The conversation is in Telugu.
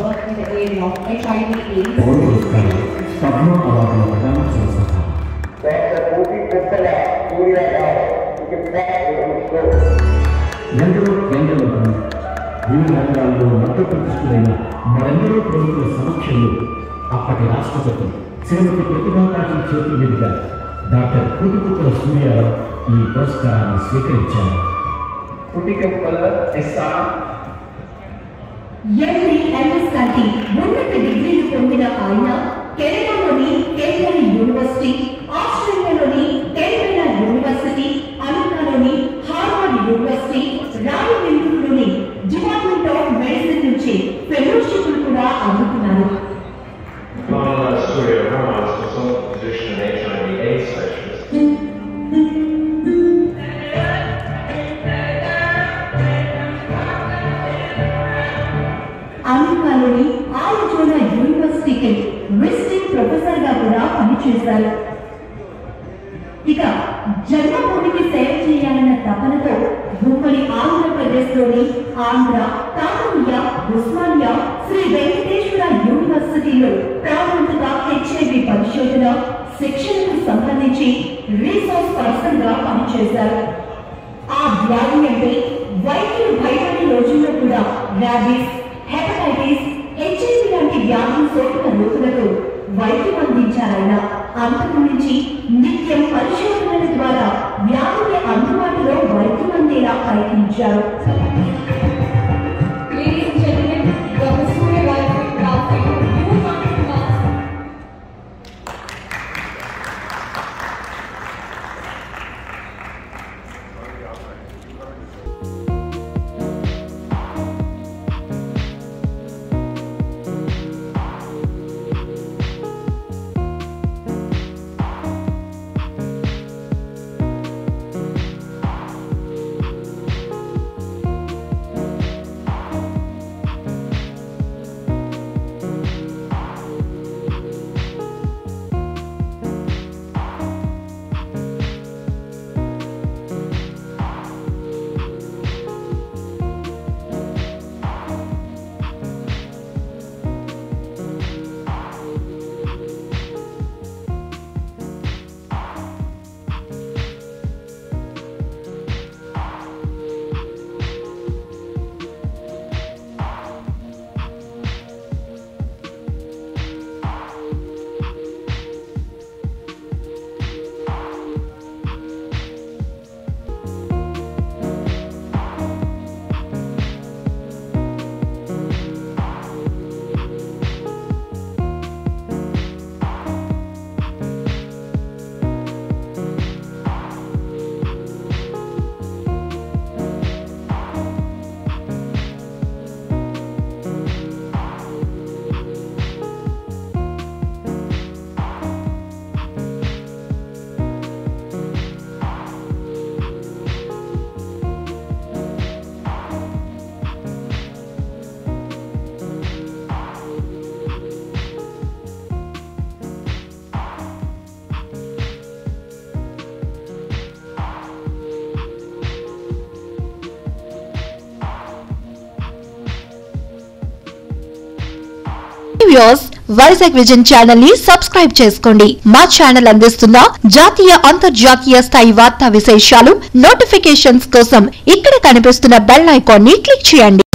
work in the area of HIV AIDS. పౌర పురస్కారం పద్మ అవార్డుల ప్రదాన సంస్థ డాక్టర్ కోటి కొత్తల సూర్యరావు ఇక ప్రారంభిస్తూ ఎందరో కేంద్రాలను వివిధ రంగాల్లో మత ప్రతిష్ఠులైన మరెందరో ప్రముఖుల సమక్షంలో అప్పటి రాష్ట్రపతి శ్రీమతి ప్రతిభాకాశం చేతుల మీదుగా డాక్టర్ కుటుకుల సూర్యారావు ఈ పురస్కారాన్ని స్వీకరించారు కుటికెప్పల ఎస్ఆర్ ఎండి ఎంఎస్ కంటి ఉన్నత డిగ్రీలు పొందిన ఆయన కెనడాలోని కేంబ్రిడ్జ్ యూనివర్సిటీ ఆస్ట్రేలియాలోని కెనడా యూనివర్సిటీ అమెరికాలోని హార్వర్డ్ యూనివర్సిటీ రాయవెల్లూరులోని డిపార్ట్మెంట్ ఆఫ్ మెడిసిన్ నుంచి ఫెలోషిప్లు కూడా అందుకున్నారు Marla Surya Rama is consultant physician and HIV AIDS specialist. అమెరికాలోని ఆరిజోనా యూనివర్సిటీకి విజిటింగ్ ప్రొఫెసర్ గా కూడా పనిచేశారు ఇక జన్మభూమికి సేవ చేయాలన్న తపనతో ఉమ్మడి ఆంధ్రప్రదేశ్ లోని ఆంధ్ర కాకతీయ ఉస్మానియా శ్రీ వెంకటేశ్వర యూనివర్సిటీలో ప్రారంభంగా హెచ్ఐవి పరిశోధన శిక్షణకు సంబంధించి రీసోర్స్ పర్సన్ గా పనిచేశారు ఆ వ్యాధి అంటే వైద్యులు భయపడే రోజుల్లో కూడా ర్యాబీస్ హెపటైటిస్ హెచ్ఐవి లాంటి వ్యాధులు సోకిన రోగులకు వైద్యం అందించారాయన అంతకు నుంచి నిత్యం పరిశోధనల ద్వారా వ్యాధికి అందుబాటులో వైద్యం అందేలా ప్రయత్నించారు Ladies and gentlemen, Dr. Surya Rao, proud for you. You come to class. Viewers Vizag vision channel ని సబ్స్క్రైబ్ చేసుకోండి మా ఛానల్ అందిస్తున్న జాతీయ అంతర్జాతీయ స్థాయి వార్తా విశేషాలు నోటిఫికేషన్స్ కోసం ఇక్కడ కనిపిస్తున్న బెల్ ఐకాన్ ని క్లిక్ చేయండి